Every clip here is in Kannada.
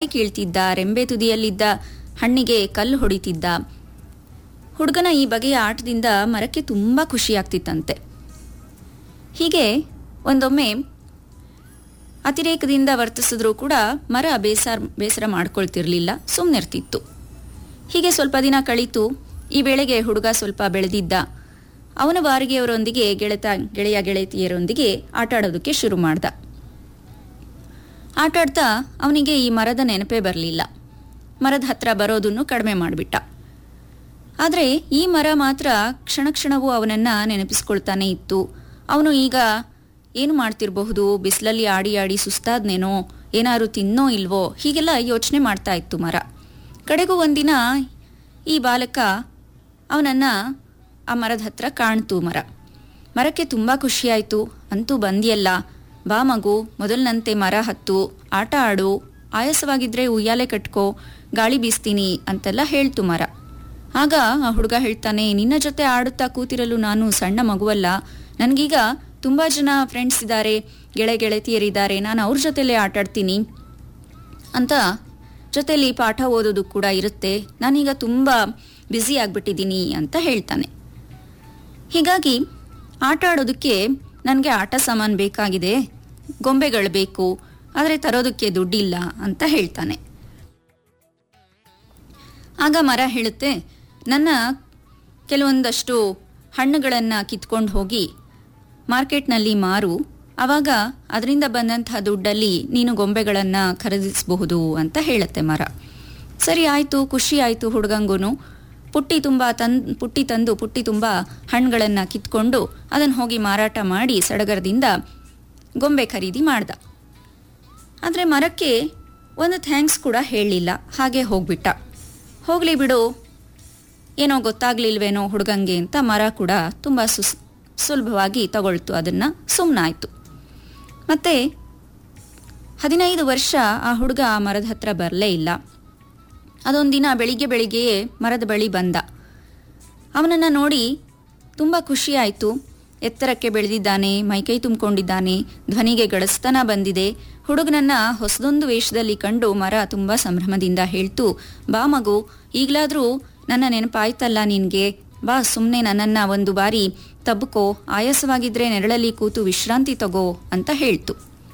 ಕೀಳ್ತಿದ್ದ ರೆಂಬೆ ತುದಿಯಲ್ಲಿದ್ದ ಹಣ್ಣಿಗೆ ಕಲ್ಲು ಹೊಡಿತಿದ್ದ ಹುಡುಗನ ಈ ಬಗೆಯ ಆಟದಿಂದ ಮರಕ್ಕೆ ತುಂಬ ಖುಷಿಯಾಗ್ತಿತ್ತಂತೆ ಹೀಗೆ ಒಂದೊಮ್ಮೆ ಅತಿರೇಕದಿಂದ ವರ್ತಿಸಿದ್ರೂ ಕೂಡ ಮರ ಬೇಸರ ಬೇಸರ ಮಾಡ್ಕೊಳ್ತಿರ್ಲಿಲ್ಲ ಸುಮ್ಮನಿರ್ತಿತ್ತು ಹೀಗೆ ಸ್ವಲ್ಪ ದಿನ ಕಳೀತು ಈ ವೇಳೆಗೆ ಹುಡುಗ ಸ್ವಲ್ಪ ಬೆಳೆದಿದ್ದ ಅವನ ಬಾರಿಗೆಯವರೊಂದಿಗೆ ಗೆಳೆತ ಗೆಳೆಯ ಗೆಳತಿಯರೊಂದಿಗೆ ಆಟ ಆಡೋದಕ್ಕೆ ಶುರು ಮಾಡ್ದ ಆಟ ಆಡ್ತಾ ಅವನಿಗೆ ಈ ಮರದ ನೆನಪೇ ಬರಲಿಲ್ಲ ಮರದ ಹತ್ರ ಬರೋದನ್ನು ಕಡಿಮೆ ಮಾಡಿಬಿಟ್ಟ ಆದರೆ ಈ ಮರ ಮಾತ್ರ ಕ್ಷಣ ಕ್ಷಣವೂ ಅವನನ್ನು ನೆನಪಿಸ್ಕೊಳ್ತಾನೆ ಇತ್ತು ಅವನು ಈಗ ಏನು ಮಾಡ್ತಿರಬಹುದು ಬಿಸಿಲಲ್ಲಿ ಆಡಿ ಆಡಿ ಸುಸ್ತಾದ್ನೇನೋ ಏನಾದ್ರು ತಿನ್ನೋ ಇಲ್ವೋ ಹೀಗೆಲ್ಲ ಯೋಚನೆ ಮಾಡ್ತಾ ಇತ್ತು ಮರ ಕಡೆಗೂ ಒಂದಿನ ಈ ಬಾಲಕ ಅವನನ್ನು ಆ ಮರದ ಹತ್ರ ಕಾಣ್ತು ಮರ ಮರಕ್ಕೆ ತುಂಬ ಖುಷಿಯಾಯಿತು ಅಂತೂ ಬಂದಿಯಲ್ಲ ಬಾ ಮಗು ಮೊದಲಿನಂತೆ ಮರ ಹತ್ತು ಆಟ ಆಡು ಆಯಾಸವಾಗಿದ್ರೆ ಉಯ್ಯಾಲೆ ಕಟ್ಕೋ ಗಾಳಿ ಬೀಸ್ತೀನಿ ಅಂತೆಲ್ಲ ಹೇಳ್ತು ಮರ ಆಗ ಆ ಹುಡುಗ ಹೇಳ್ತಾನೆ ನಿನ್ನ ಜೊತೆ ಆಡುತ್ತಾ ಕೂತಿರಲು ನಾನು ಸಣ್ಣ ಮಗುವಲ್ಲ ನನಗೀಗ ತುಂಬ ಜನ ಫ್ರೆಂಡ್ಸ್ ಇದ್ದಾರೆ ಗೆಳೆ ಗೆಳತಿಯರಿದ್ದಾರೆ ನಾನು ಅವ್ರ ಜೊತೆಲೇ ಆಟಾಡ್ತೀನಿ ಅಂತ ಜೊತೆಲಿ ಪಾಠ ಓದೋದು ಕೂಡ ಇರುತ್ತೆ ನಾನೀಗ ತುಂಬ ಬ್ಯುಸಿ ಆಗಿಬಿಟ್ಟಿದ್ದೀನಿ ಅಂತ ಹೇಳ್ತಾನೆ ಹೀಗಾಗಿ ಆಟ ಆಡೋದಕ್ಕೆ ನನಗೆ ಆಟ ಸಾಮಾನು ಬೇಕಾಗಿದೆ ಗೊಂಬೆಗಳು ಬೇಕು ಆದರೆ ತರೋದಕ್ಕೆ ದುಡ್ಡಿಲ್ಲ ಅಂತ ಹೇಳ್ತಾನೆ ಆಗ ಮರ ಹೇಳುತ್ತೆ ನನ್ನ ಕೆಲವೊಂದಷ್ಟು ಹಣ್ಣುಗಳನ್ನು ಕಿತ್ಕೊಂಡು ಹೋಗಿ ಮಾರ್ಕೆಟ್ನಲ್ಲಿ ಮಾರು ಆವಾಗ ಅದರಿಂದ ಬಂದಂತಹ ದುಡ್ಡಲ್ಲಿ ನೀನು ಗೊಂಬೆಗಳನ್ನು ಖರೀದಿಸಬಹುದು ಅಂತ ಹೇಳುತ್ತೆ ಮರ ಸರಿ ಆಯಿತು ಖುಷಿ ಆಯಿತು ಹುಡುಗಂಗೂ ಪುಟ್ಟಿ ತುಂಬ ತಂದು ಪುಟ್ಟಿ ತಂದು ಪುಟ್ಟಿ ತುಂಬ ಹಣ್ಣುಗಳನ್ನು ಕಿತ್ಕೊಂಡು ಅದನ್ನು ಹೋಗಿ ಮಾರಾಟ ಮಾಡಿ ಸಡಗರದಿಂದ ಗೊಂಬೆ ಖರೀದಿ ಮಾಡ್ದ ಆದರೆ ಮರಕ್ಕೆ ಒಂದು ಥ್ಯಾಂಕ್ಸ್ ಕೂಡ ಹೇಳಲಿಲ್ಲ ಹಾಗೆ ಹೋಗ್ಬಿಟ್ಟ ಹೋಗಲಿ ಬಿಡು ಏನೋ ಗೊತ್ತಾಗ್ಲಿಲ್ವೇನೋ ಹುಡುಗಂಗೆ ಅಂತ ಮರ ಕೂಡ ತುಂಬ ಸುಸ್ ಸುಲಭವಾಗಿ ತಗೊಳ್ತು ಅದನ್ನು ಸುಮ್ಮನಾಯಿತು ಮತ್ತು ಹದಿನೈದು ವರ್ಷ ಆ ಹುಡುಗ ಆ ಮರದ ಹತ್ರ ಬರಲೇ ಇಲ್ಲ ಅದೊಂದಿನ ಬೆಳಿಗ್ಗೆ ಬೆಳಿಗ್ಗೆಯೇ ಮರದ ಬಳಿ ಬಂದ ಅವನನ್ನು ನೋಡಿ ತುಂಬ ಖುಷಿಯಾಯಿತು ಎತ್ತರಕ್ಕೆ ಬೆಳೆದಿದ್ದಾನೆ ಮೈಕೈ ತುಂಬಿಕೊಂಡಿದ್ದಾನೆ ಧ್ವನಿಗೆ ಗಳಸ್ತನ ಬಂದಿದೆ ಹುಡುಗನನ್ನ ಹೊಸದೊಂದು ವೇಷದಲ್ಲಿ ಕಂಡು ಮರ ತುಂಬ ಸಂಭ್ರಮದಿಂದ ಹೇಳ್ತು ಬಾ ಮಗು ಈಗಲಾದರೂ ನನ್ನ ನೆನಪಾಯ್ತಲ್ಲ ನಿನಗೆ ಬಾ ಸುಮ್ಮನೆ ನನ್ನನ್ನು ಒಂದು ಬಾರಿ ತಬ್ಬಕೋ ಆಯಾಸವಾಗಿದ್ರೆ ನೆರಳಲ್ಲಿ ಕೂತು ವಿಶ್ರಾಂತಿ ತಗೋ ಅಂತ ಹೇಳ್ತು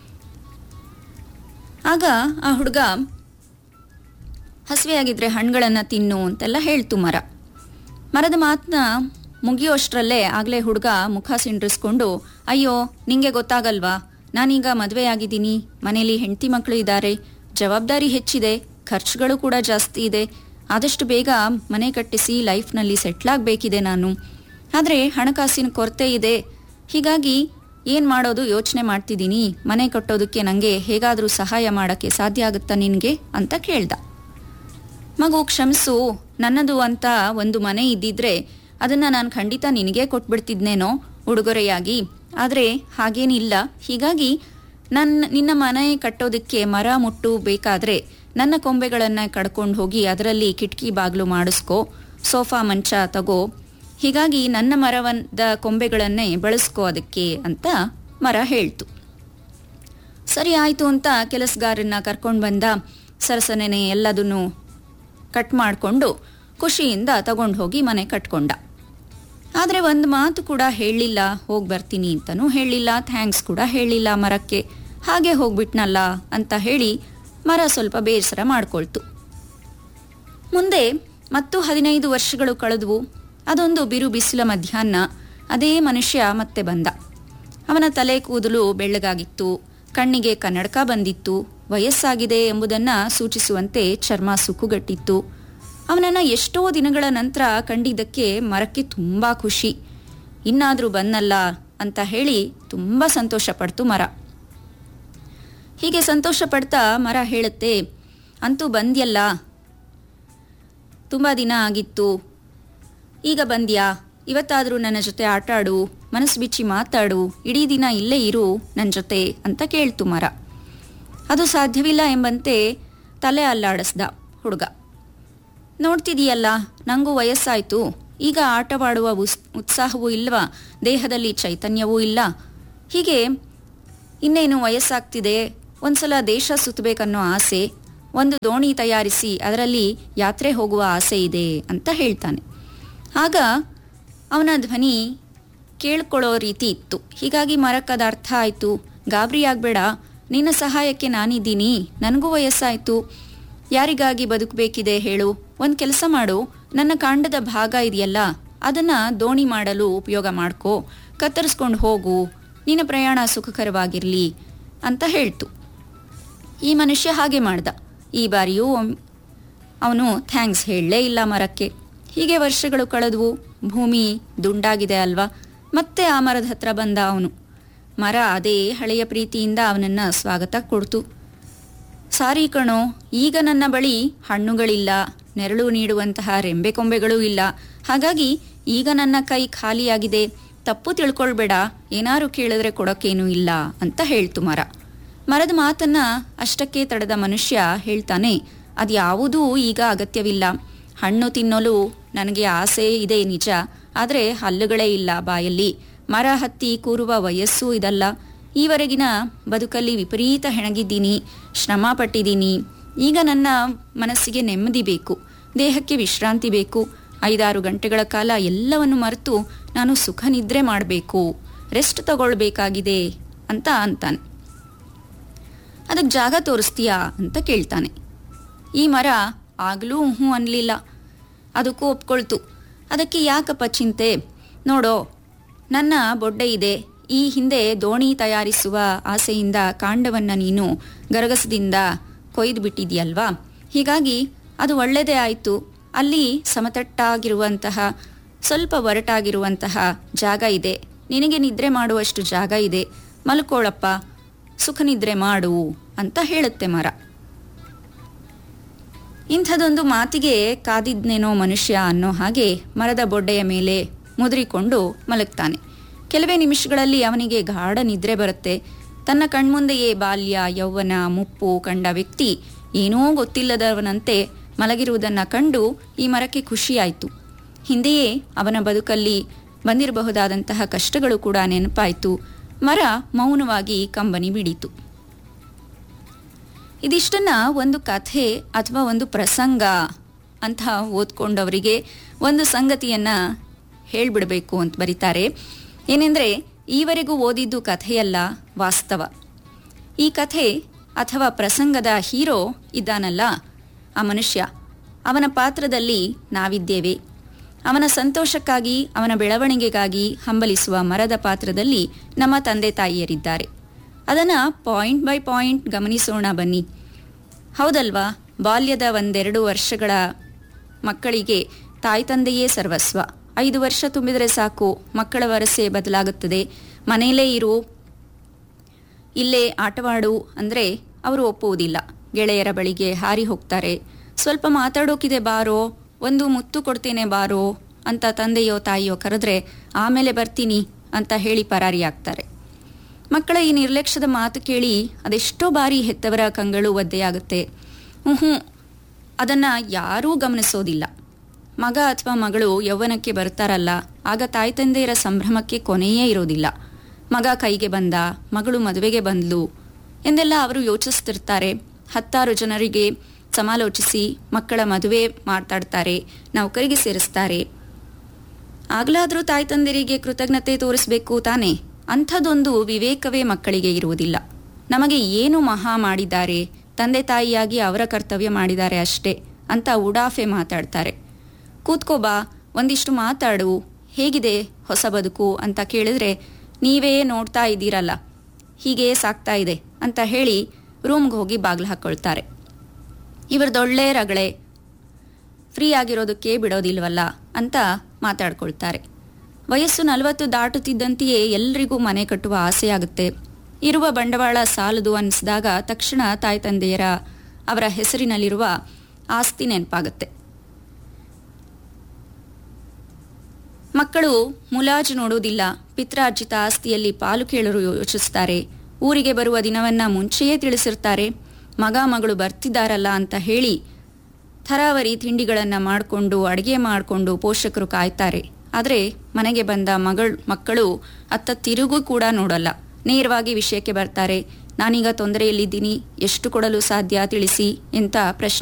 ಆಗ ಆ ಹುಡುಗ ಹಸಿವೆಯಾಗಿದ್ರೆ ಹಣ್ಣುಗಳನ್ನು ತಿನ್ನು ಅಂತೆಲ್ಲ ಹೇಳ್ತು ಮರ ಮರದ ಮಾತನ್ನ ಮುಗಿಯೋಷ್ಟರಲ್ಲೇ ಆಗಲೇ ಹುಡುಗ ಮುಖ ಸಿಂಡ್ರಿಸ್ಕೊಂಡು ಅಯ್ಯೋ ನಿಂಗೆ ಗೊತ್ತಾಗಲ್ವಾ ನಾನೀಗ ಮದುವೆಯಾಗಿದ್ದೀನಿ ಮನೇಲಿ ಹೆಂಡತಿ ಮಕ್ಕಳು ಇದ್ದಾರೆ ಜವಾಬ್ದಾರಿ ಹೆಚ್ಚಿದೆ ಖರ್ಚುಗಳು ಕೂಡ ಜಾಸ್ತಿ ಇದೆ ಆದಷ್ಟು ಬೇಗ ಮನೆ ಕಟ್ಟಿಸಿ ಲೈಫ್ನಲ್ಲಿ ಸೆಟ್ಲಾಗಬೇಕಿದೆ ನಾನು ಆದರೆ ಹಣಕಾಸಿನ ಕೊರತೆ ಇದೆ ಹೀಗಾಗಿ ಏನು ಮಾಡೋದು ಯೋಚನೆ ಮಾಡ್ತಿದ್ದೀನಿ ಮನೆ ಕಟ್ಟೋದಕ್ಕೆ ನನಗೆ ಹೇಗಾದರೂ ಸಹಾಯ ಮಾಡೋಕ್ಕೆ ಸಾಧ್ಯ ಆಗುತ್ತಾ ನಿನಗೆ ಅಂತ ಕೇಳ್ದ ಮಗು ಕ್ಷಮಿಸು ನನ್ನದು ಅಂತ ಒಂದು ಮನೆ ಇದ್ದಿದ್ರೆ ಅದನ್ನ ನಾನು ಖಂಡಿತ ನಿನಗೆ ಕೊಟ್ಬಿಡ್ತಿದ್ನೇನೋ ಉಡುಗೊರೆಯಾಗಿ ಆದರೆ ಹಾಗೇನಿಲ್ಲ ಹೀಗಾಗಿ ನನ್ನ ನಿನ್ನ ಮನೆ ಕಟ್ಟೋದಕ್ಕೆ ಮರ ಮುಟ್ಟು ಬೇಕಾದ್ರೆ ನನ್ನ ಕೊಂಬೆಗಳನ್ನು ಕಡ್ಕೊಂಡು ಹೋಗಿ ಅದರಲ್ಲಿ ಕಿಟಕಿ ಬಾಗಿಲು ಮಾಡಿಸ್ಕೋ ಸೋಫಾ ಮಂಚ ತಗೋ ಹೀಗಾಗಿ ನನ್ನ ಮರವದ ಕೊಂಬೆಗಳನ್ನೇ ಬಳಸ್ಕೋ ಅದಕ್ಕೆ ಅಂತ ಮರ ಹೇಳ್ತು ಸರಿ ಆಯಿತು ಅಂತ ಕೆಲಸಗಾರನ್ನ ಕರ್ಕೊಂಡು ಬಂದ ಸರಸನೆನೆ ಎಲ್ಲದನ್ನು ಕಟ್ ಮಾಡಿಕೊಂಡು ಖುಷಿಯಿಂದ ತಗೊಂಡು ಹೋಗಿ ಮನೆ ಕಟ್ಕೊಂಡ ಆದರೆ ಒಂದು ಮಾತು ಕೂಡ ಹೇಳಲಿಲ್ಲ ಹೋಗಿ ಬರ್ತೀನಿ ಅಂತಲೂ ಹೇಳಲಿಲ್ಲ ಥ್ಯಾಂಕ್ಸ್ ಕೂಡ ಹೇಳಲಿಲ್ಲ ಮರಕ್ಕೆ ಹಾಗೆ ಹೋಗ್ಬಿಟ್ನಲ್ಲ ಅಂತ ಹೇಳಿ ಮರ ಸ್ವಲ್ಪ ಬೇಸರ ಮಾಡ್ಕೊಳ್ತು ಮುಂದೆ ಮತ್ತು ಹದಿನೈದು ವರ್ಷಗಳು ಕಳೆದವು ಅದೊಂದು ಬಿರು ಬಿಸಿಲ ಮಧ್ಯಾಹ್ನ ಅದೇ ಮನುಷ್ಯ ಮತ್ತೆ ಬಂದ ಅವನ ತಲೆ ಕೂದಲು ಬೆಳ್ಳಗಾಗಿತ್ತು ಕಣ್ಣಿಗೆ ಕನ್ನಡಕ ಬಂದಿತ್ತು ವಯಸ್ಸಾಗಿದೆ ಎಂಬುದನ್ನು ಸೂಚಿಸುವಂತೆ ಚರ್ಮ ಸುಕ್ಕುಗಟ್ಟಿತ್ತು ಅವನನ್ನು ಎಷ್ಟೋ ದಿನಗಳ ನಂತರ ಕಂಡಿದ್ದಕ್ಕೆ ಮರಕ್ಕೆ ತುಂಬ ಖುಷಿ ಇನ್ನಾದರೂ ಬಂದಲ್ಲ ಅಂತ ಹೇಳಿ ತುಂಬ ಸಂತೋಷ ಪಡ್ತು ಮರ ಹೀಗೆ ಸಂತೋಷ ಪಡ್ತಾ ಮರ ಹೇಳುತ್ತೆ ಅಂತೂ ಬಂದ್ಯಲ್ಲ ತುಂಬ ದಿನ ಆಗಿತ್ತು ಈಗ ಬಂದ್ಯಾ ಇವತ್ತಾದರೂ ನನ್ನ ಜೊತೆ ಆಟ ಆಡು ಮನಸ್ಸು ಬಿಚ್ಚಿ ಮಾತಾಡು ಇಡೀ ದಿನ ಇಲ್ಲೇ ಇರು ನನ್ನ ಜೊತೆ ಅಂತ ಕೇಳ್ತು ಮರ ಅದು ಸಾಧ್ಯವಿಲ್ಲ ಎಂಬಂತೆ ತಲೆ ಅಲ್ಲಾಡಿಸ್ದ ಹುಡುಗ ನೋಡ್ತಿದೀಯಲ್ಲ ನನಗೂ ವಯಸ್ಸಾಯಿತು ಈಗ ಆಟವಾಡುವ ಉಸ್ ಉತ್ಸಾಹವೂ ಇಲ್ವಾ ದೇಹದಲ್ಲಿ ಚೈತನ್ಯವೂ ಇಲ್ಲ ಹೀಗೆ ಇನ್ನೇನು ವಯಸ್ಸಾಗ್ತಿದೆ ಒಂದ್ಸಲ ದೇಶ ಸುತ್ತಬೇಕನ್ನೋ ಆಸೆ ಒಂದು ದೋಣಿ ತಯಾರಿಸಿ ಅದರಲ್ಲಿ ಯಾತ್ರೆ ಹೋಗುವ ಆಸೆ ಇದೆ ಅಂತ ಹೇಳ್ತಾನೆ ಆಗ ಅವನ ಧ್ವನಿ ಕೇಳ್ಕೊಳ್ಳೋ ರೀತಿ ಇತ್ತು ಹೀಗಾಗಿ ಮರಕ್ಕದ ಅರ್ಥ ಆಯಿತು ಗಾಬರಿ ಆಗ್ಬೇಡ ನಿನ್ನ ಸಹಾಯಕ್ಕೆ ನಾನಿದ್ದೀನಿ ನನಗೂ ವಯಸ್ಸಾಯಿತು ಯಾರಿಗಾಗಿ ಬದುಕಬೇಕಿದೆ ಹೇಳು ಒಂದು ಕೆಲಸ ಮಾಡು ನನ್ನ ಕಾಂಡದ ಭಾಗ ಇದೆಯಲ್ಲ ಅದನ್ನ ದೋಣಿ ಮಾಡಲು ಉಪಯೋಗ ಮಾಡ್ಕೋ ಕತ್ತರಿಸ್ಕೊಂಡು ಹೋಗು ನಿನ್ನ ಪ್ರಯಾಣ ಸುಖಕರವಾಗಿರಲಿ ಅಂತ ಹೇಳ್ತು ಈ ಮನುಷ್ಯ ಹಾಗೆ ಮಾಡ್ದ ಈ ಬಾರಿಯೂ ಅವನು ಥ್ಯಾಂಕ್ಸ್ ಹೇಳಲೇ ಇಲ್ಲ ಮರಕ್ಕೆ ಹೀಗೆ ವರ್ಷಗಳು ಕಳೆದ್ವು ಭೂಮಿ ದುಂಡಾಗಿದೆ ಅಲ್ವಾ ಮತ್ತೆ ಆ ಮರದ ಹತ್ರ ಬಂದ ಅವನು ಮರ ಅದೇ ಹಳೆಯ ಪ್ರೀತಿಯಿಂದ ಅವನನ್ನ ಸ್ವಾಗತ ಕೊಡ್ತು ಸಾರಿ ಕಣೋ ಈಗ ನನ್ನ ಬಳಿ ಹಣ್ಣುಗಳಿಲ್ಲ ನೆರಳು ನೀಡುವಂತಹ ರೆಂಬೆ ಕೊಂಬೆಗಳೂ ಇಲ್ಲ ಹಾಗಾಗಿ ಈಗ ನನ್ನ ಕೈ ಖಾಲಿಯಾಗಿದೆ ತಪ್ಪು ತಿಳ್ಕೊಳ್ಬೇಡ ಏನಾರು ಕೇಳಿದ್ರೆ ಕೊಡೋಕ್ಕೇನೂ ಇಲ್ಲ ಅಂತ ಹೇಳ್ತು ಮರ ಮರದ ಮಾತನ್ನ ಅಷ್ಟಕ್ಕೆ ತಡೆದ ಮನುಷ್ಯ ಹೇಳ್ತಾನೆ ಅದ್ಯಾವುದೂ ಈಗ ಅಗತ್ಯವಿಲ್ಲ ಹಣ್ಣು ತಿನ್ನಲು ನನಗೆ ಆಸೆ ಇದೆ ನಿಜ ಆದರೆ ಹಲ್ಲುಗಳೇ ಇಲ್ಲ ಬಾಯಲ್ಲಿ ಮರ ಹತ್ತಿ ಕೂರುವ ವಯಸ್ಸೂ ಇದಲ್ಲ ಈವರೆಗಿನ ಬದುಕಲ್ಲಿ ವಿಪರೀತ ಹೆಣಗಿದ್ದೀನಿ ಶ್ರಮ ಪಟ್ಟಿದ್ದೀನಿ ಈಗ ನನ್ನ ಮನಸ್ಸಿಗೆ ನೆಮ್ಮದಿ ಬೇಕು ದೇಹಕ್ಕೆ ವಿಶ್ರಾಂತಿ ಬೇಕು ಐದಾರು ಗಂಟೆಗಳ ಕಾಲ ಎಲ್ಲವನ್ನು ಮರೆತು ನಾನು ಸುಖ ನಿದ್ರೆ ಮಾಡಬೇಕು ರೆಸ್ಟ್ ತಗೊಳ್ಬೇಕಾಗಿದೆ ಅಂತ ಅಂತಾನೆ ಅದಕ್ಕೆ ಜಾಗ ತೋರಿಸ್ತೀಯಾ ಅಂತ ಕೇಳ್ತಾನೆ ಈ ಮರ ಆಗಲೂ ಹ್ಞೂ ಅನ್ಲಿಲ್ಲ ಅದಕ್ಕೂ ಒಪ್ಕೊಳ್ತು ಅದಕ್ಕೆ ಯಾಕಪ್ಪ ಚಿಂತೆ ನೋಡೋ ನನ್ನ ಬೊಡ್ಡೆ ಇದೆ ಈ ಹಿಂದೆ ದೋಣಿ ತಯಾರಿಸುವ ಆಸೆಯಿಂದ ಕಾಂಡವನ್ನು ನೀನು ಗರಗಸದಿಂದ ಕೊಯ್ದು ಬಿಟ್ಟಿದ್ಯಲ್ವಾ ಹೀಗಾಗಿ ಅದು ಒಳ್ಳೆಯದೇ ಆಯಿತು ಅಲ್ಲಿ ಸಮತಟ್ಟಾಗಿರುವಂತಹ ಸ್ವಲ್ಪ ಒರಟಾಗಿರುವಂತಹ ಜಾಗ ಇದೆ ನಿನಗೆ ನಿದ್ರೆ ಮಾಡುವಷ್ಟು ಜಾಗ ಇದೆ ಮಲ್ಕೋಳಪ್ಪ ಸುಖ ನಿದ್ರೆ ಮಾಡು ಅಂತ ಹೇಳುತ್ತೆ ಮರ ಇಂಥದೊಂದು ಮಾತಿಗೆ ಕಾದಿದ್ನೇನೋ ಮನುಷ್ಯ ಅನ್ನೋ ಹಾಗೆ ಮರದ ಬೊಡ್ಡೆಯ ಮೇಲೆ ಮುದುರಿಕೊಂಡು ಮಲಗ್ತಾನೆ ಕೆಲವೇ ನಿಮಿಷಗಳಲ್ಲಿ ಅವನಿಗೆ ಗಾಢ ನಿದ್ರೆ ಬರುತ್ತೆ ತನ್ನ ಕಣ್ಮುಂದೆಯೇ ಬಾಲ್ಯ ಯೌವನ ಮುಪ್ಪು ಕಂಡ ವ್ಯಕ್ತಿ ಏನೋ ಗೊತ್ತಿಲ್ಲದವನಂತೆ ಮಲಗಿರುವುದನ್ನು ಕಂಡು ಈ ಮರಕ್ಕೆ ಖುಷಿಯಾಯಿತು ಹಿಂದೆಯೇ ಅವನ ಬದುಕಲ್ಲಿ ಬಂದಿರಬಹುದಾದಂತಹ ಕಷ್ಟಗಳು ಕೂಡ ನೆನಪಾಯಿತು ಮರ ಮೌನವಾಗಿ ಕಂಬನಿ ಬಿಡಿತು ಇದಿಷ್ಟನ್ನ ಒಂದು ಕಥೆ ಅಥವಾ ಒಂದು ಪ್ರಸಂಗ ಅಂತ ಓದ್ಕೊಂಡವರಿಗೆ ಒಂದು ಸಂಗತಿಯನ್ನ ಹೇಳ್ಬಿಡಬೇಕು ಅಂತ ಬರೀತಾರೆ ಏನೆಂದ್ರೆ ಈವರೆಗೂ ಓದಿದ್ದು ಕಥೆಯಲ್ಲ ವಾಸ್ತವ ಈ ಕಥೆ ಅಥವಾ ಪ್ರಸಂಗದ ಹೀರೋ ಇದ್ದಾನಲ್ಲ ಆ ಮನುಷ್ಯ ಅವನ ಪಾತ್ರದಲ್ಲಿ ನಾವಿದ್ದೇವೆ ಅವನ ಸಂತೋಷಕ್ಕಾಗಿ ಅವನ ಬೆಳವಣಿಗೆಗಾಗಿ ಹಂಬಲಿಸುವ ಮರದ ಪಾತ್ರದಲ್ಲಿ ನಮ್ಮ ತಂದೆ ತಾಯಿಯರಿದ್ದಾರೆ ಅದನ್ನು ಪಾಯಿಂಟ್ ಬೈ ಪಾಯಿಂಟ್ ಗಮನಿಸೋಣ ಬನ್ನಿ ಹೌದಲ್ವಾ ಬಾಲ್ಯದ ಒಂದೆರಡು ವರ್ಷಗಳ ಮಕ್ಕಳಿಗೆ ತಾಯಿ ತಂದೆಯೇ ಸರ್ವಸ್ವ ಐದು ವರ್ಷ ತುಂಬಿದರೆ ಸಾಕು ಮಕ್ಕಳ ವರಸೆ ಬದಲಾಗುತ್ತದೆ ಮನೆಯಲ್ಲೇ ಇರು ಇಲ್ಲೇ ಆಟವಾಡು ಅಂದರೆ ಅವರು ಒಪ್ಪುವುದಿಲ್ಲ ಗೆಳೆಯರ ಬಳಿಗೆ ಹಾರಿ ಹೋಗ್ತಾರೆ ಸ್ವಲ್ಪ ಮಾತಾಡೋಕಿದೆ ಬಾರೋ ಒಂದು ಮುತ್ತು ಕೊಡ್ತೇನೆ ಬಾರೋ ಅಂತ ತಂದೆಯೋ ತಾಯಿಯೋ ಕರೆದ್ರೆ ಆಮೇಲೆ ಬರ್ತೀನಿ ಅಂತ ಹೇಳಿ ಪರಾರಿಯಾಗ್ತಾರೆ ಮಕ್ಕಳ ಈ ನಿರ್ಲಕ್ಷ್ಯದ ಮಾತು ಕೇಳಿ ಅದೆಷ್ಟೋ ಬಾರಿ ಹೆತ್ತವರ ಕಂಗಳು ಒದ್ದೆಯಾಗುತ್ತೆ ಹ್ಞೂ ಅದನ್ನು ಯಾರೂ ಗಮನಿಸೋದಿಲ್ಲ ಮಗ ಅಥವಾ ಮಗಳು ಯೌವನಕ್ಕೆ ಬರ್ತಾರಲ್ಲ ಆಗ ತಾಯಿ ತಂದೆಯರ ಸಂಭ್ರಮಕ್ಕೆ ಕೊನೆಯೇ ಇರೋದಿಲ್ಲ ಮಗ ಕೈಗೆ ಬಂದ ಮಗಳು ಮದುವೆಗೆ ಬಂದ್ಲು ಎಂದೆಲ್ಲ ಅವರು ಯೋಚಿಸ್ತಿರ್ತಾರೆ ಹತ್ತಾರು ಜನರಿಗೆ ಸಮಾಲೋಚಿಸಿ ಮಕ್ಕಳ ಮದುವೆ ಮಾತಾಡ್ತಾರೆ ನೌಕರಿಗೆ ಸೇರಿಸ್ತಾರೆ ಆಗ್ಲಾದ್ರೂ ತಾಯಿ ತಂದೆಯರಿಗೆ ಕೃತಜ್ಞತೆ ತೋರಿಸಬೇಕು ತಾನೇ ಅಂಥದ್ದೊಂದು ವಿವೇಕವೇ ಮಕ್ಕಳಿಗೆ ಇರುವುದಿಲ್ಲ ನಮಗೆ ಏನು ಮಹಾ ಮಾಡಿದ್ದಾರೆ ತಂದೆ ತಾಯಿಯಾಗಿ ಅವರ ಕರ್ತವ್ಯ ಮಾಡಿದ್ದಾರೆ ಅಷ್ಟೇ ಅಂತ ಉಡಾಫೆ ಮಾತಾಡ್ತಾರೆ ಕೂತ್ಕೋಬಾ ಒಂದಿಷ್ಟು ಮಾತಾಡು ಹೇಗಿದೆ ಹೊಸ ಬದುಕು ಅಂತ ಕೇಳಿದ್ರೆ ನೀವೇ ನೋಡ್ತಾ ಇದ್ದೀರಲ್ಲ ಹೀಗೆ ಸಾಕ್ತಾ ಇದೆ ಅಂತ ಹೇಳಿ ರೂಮ್ಗೆ ಹೋಗಿ ಬಾಗಿಲು ಹಾಕ್ಕೊಳ್ತಾರೆ ಇವ್ರದೊಳ್ಳೆ ರಗಳೆ ಫ್ರೀ ಆಗಿರೋದಕ್ಕೆ ಬಿಡೋದಿಲ್ವಲ್ಲ ಅಂತ ಮಾತಾಡ್ಕೊಳ್ತಾರೆ ವಯಸ್ಸು ನಲವತ್ತು ದಾಟುತ್ತಿದ್ದಂತೆಯೇ ಎಲ್ರಿಗೂ ಮನೆ ಕಟ್ಟುವ ಆಸೆಯಾಗುತ್ತೆ ಇರುವ ಬಂಡವಾಳ ಸಾಲದು ಅನಿಸಿದಾಗ ತಕ್ಷಣ ತಾಯಿ ತಂದೆಯರ ಅವರ ಹೆಸರಿನಲ್ಲಿರುವ ಆಸ್ತಿ ನೆನಪಾಗುತ್ತೆ ಮಕ್ಕಳು ಮುಲಾಜು ನೋಡುವುದಿಲ್ಲ ಪಿತ್ರಾರ್ಜಿತ ಆಸ್ತಿಯಲ್ಲಿ ಪಾಲು ಕೇಳಲು ಯೋಚಿಸ್ತಾರೆ ಊರಿಗೆ ಬರುವ ದಿನವನ್ನ ಮುಂಚೆಯೇ ತಿಳಿಸಿರ್ತಾರೆ ಮಗ ಮಗಳು ಬರ್ತಿದ್ದಾರಲ್ಲ ಅಂತ ಹೇಳಿ ಥರಾವರಿ ತಿಂಡಿಗಳನ್ನು ಮಾಡಿಕೊಂಡು ಅಡುಗೆ ಮಾಡಿಕೊಂಡು ಪೋಷಕರು ಕಾಯ್ತಾರೆ ಆದರೆ ಮನೆಗೆ ಬಂದ ಮಗಳು ಮಕ್ಕಳು ಅತ್ತ ತಿರುಗು ಕೂಡ ನೋಡಲ್ಲ ನೇರವಾಗಿ ವಿಷಯಕ್ಕೆ ಬರ್ತಾರೆ ನಾನೀಗ ತೊಂದರೆಯಲ್ಲಿದ್ದೀನಿ ಎಷ್ಟು ಕೊಡಲು ಸಾಧ್ಯ ತಿಳಿಸಿ ಅಂತ ಪ್ರಶ್ನೆ